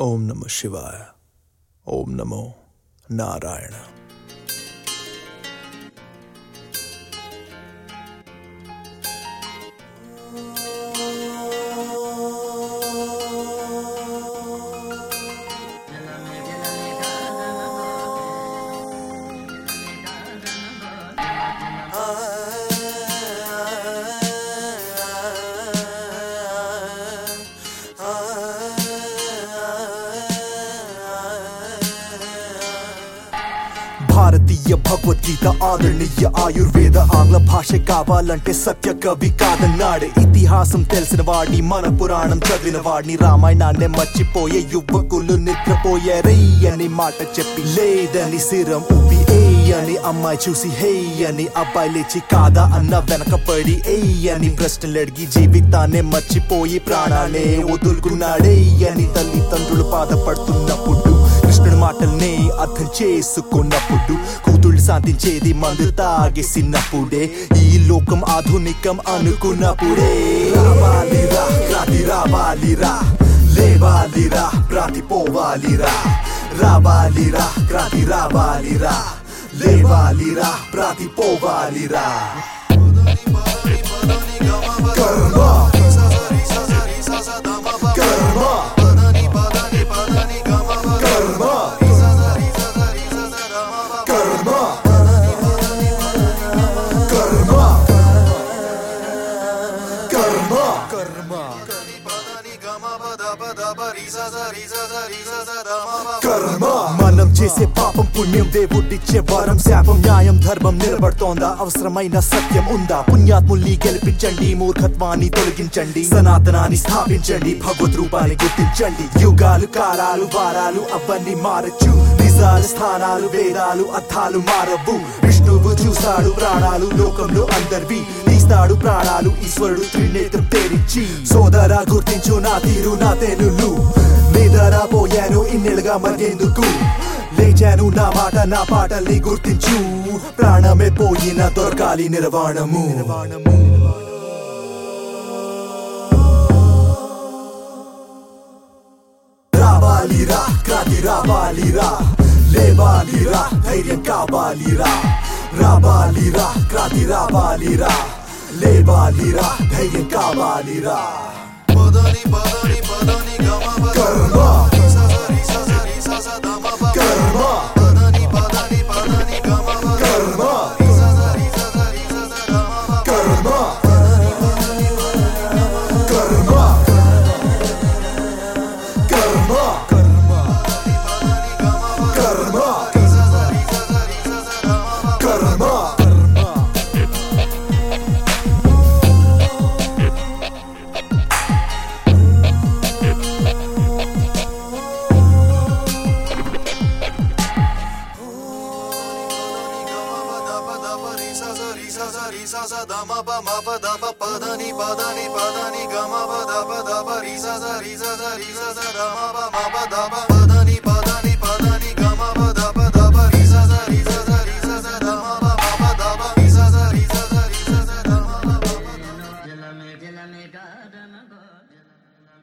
ఓం నమ శివాయ ఓం నమో నారాయణ భారతీయ భగవద్గీత ఆదరణీయ ఆయుర్వేద ఆంగ్ల భాష కావాలంటే సత్య కవి కాదన్నాడు ఇతిహాసం తెలిసిన వాడిని మన పురాణం చదివిన వాడిని రామాయణాన్ని మర్చిపోయే యువకులు నిద్రపోయారే అని మాట చెప్పి లేదని సిరం ఊపి ఏ అని అమ్మాయి చూసి హే అని అబ్బాయి లేచి కాదా అన్న వెనకపడి ఏ అని ప్రశ్నలు అడిగి జీవితాన్ని మర్చిపోయి ప్రాణాలే వదులుకున్నాడే అని తల్లిదండ్రులు బాధపడుతున్నప్పుడు కృష్ణుడి మాటల్ని అర్థం చేసుకున్నప్పుడు కూతుళ్ళు సాధించేది మందు తాగేసినప్పుడే ఈ లోకం ఆధునికం అనుకున్నప్పుడే రావాలిరా క్రాంతి రావాలిరా లేవాలిరా ప్రాతి పోవాలిరా రావాలిరా క్రాంతి రావాలిరా లేవాలిరా ప్రాతి పోవాలిరా కర్మ కర్మ కర్మ కర్మ కర్మ కర్మ కర్మ కర్మ మనం చేసే పాపం పుణ్యం దేవుడిచ్చే వరం శాపం న్యాయం ధర్మం నిలబడుతోందా అవసరమైన సత్యం ఉందా పుణ్యాత్ముల్ని గెలిపించండి మూర్ఖత్వాన్ని తొలగించండి సనాతనాన్ని స్థాపించండి భగవద్ రూపాన్ని గుర్తించండి యుగాలు కాలాలు వారాలు అవన్నీ మారచ్చు నిజాలు స్థానాలు వేదాలు అర్థాలు మారవు విష్ణువు చూస్తాడు ప్రాణాలు లోకంలో అందరివి తీస్తాడు ప్రాణాలు ఈశ్వరుడు త్రినేత్రం తేరించి సోదరా గుర్తించు నా తీరు నా తెనులు నిదరా పోయాను ఇన్నెలుగా మరిగేందుకు లేచాను నా మాట నా పాటల్ని గుర్తించు ప్రాణమే పోయిన దొరకాలి నిర్వాణము నిర్వాణము రావాలిరా క్రాంతి రావాలిరా లేవాలిరా ధైర్యం కావాలిరా రావాలిరా క్రాంతి రావాలిరా లేవాలిరా ధైర్యం కావాలిరా కర్మ కర్మ కర్మ కర్మ కర్మ కర్మ కర్మ కర్మ పదని పదని పదని గమ పద పద పరి స స రి స స రి స స ర మ ప మ ప ద ప